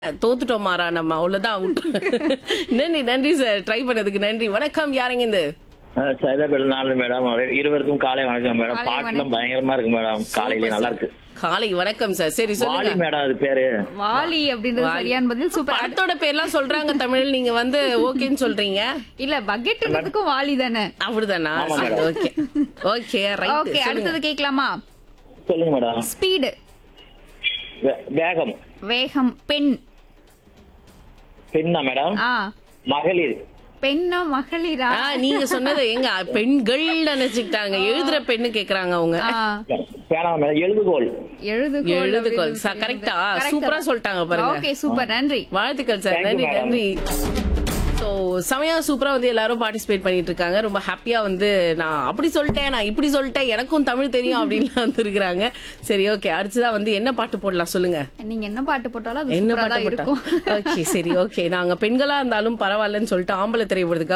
தோத்துட்டோம் மாறா நம்ம அவ்வளவுதான் out. நன்றி நன்றி சார் ட்ரை பண்ணதுக்கு நன்றி வணக்கம் யாருங்க இந்த சைதாபேட் நாலு மேடம் இருவருக்கும் காலை வணக்கம் மேடம் காலை பாட்டுலாம் வணக்கம். பயங்கரமா இருக்கு மேடம் காலையில நல்லா இருக்கு காலை வணக்கம் சார் சரி வாலி சொல்லுங்க மேடம் அது பேரு வாலி அப்படின்றது வாலி. சரியான பதில் சூப்பர் படத்தோட பேர்லாம் சொல்றாங்க தமிழ் நீங்க வந்து ஓகேன்னு சொல்றீங்க இல்ல பக்கெட்ன்றதுக்கும் வாலி தானே அப்படிதானா ஆமா, madam. Okay okay right okay அடுத்தது கேட்கலாமா சொல்லுங்க மேடம் ஸ்பீடு வே- வேகம் வேகம் பெண் பெண்ணா மேடம் ஆ மகளிர் பெண்ணா மகளிரா ஆ நீங்க சொன்னது எங்க பெண்கள் நினைச்சுக்கிட்டாங்க எழுதுற பெண்ணு கேக்குறாங்க அவங்க ஆ, பேனா மேடம் எழுதுகோல் எழுதுகோள் எழுதுகோள் அப்படின்னு ச- கரெக்டா Correct சூப்பரா தான். சொல்லிட்டாங்க பாருங்க ஓகே சூப்பர் நன்றி வாழ்த்துக்கள் சார் Thank you, நன்றி madam. நன்றி ஸோ செமையா சூப்பரா வந்து எல்லாரும் பார்ட்டிசிபேட் பண்ணிட்டு இருக்காங்க ரொம்ப ஹாப்பியா வந்து நான் அப்படி சொல்லிட்டேன் நான் இப்படி சொல்லிட்டேன் எனக்கும் தமிழ் தெரியும் அப்படின்னு வந்துருக்காங்க சரி ஓகே அடுத்ததா வந்து என்ன பாட்டு போடலாம் சொல்லுங்க நீங்க என்ன பாட்டு போட்டாலும் அது என்ன சூப்பரா பாட்டு தான் போட்டா இருக்கும் ஓகே சரி ஓகே நாங்க பெண்களா இருந்தாலும் பரவாயில்லன்னு சொல்லிட்டு ஆம்பளை திரைப்படத்துக்காக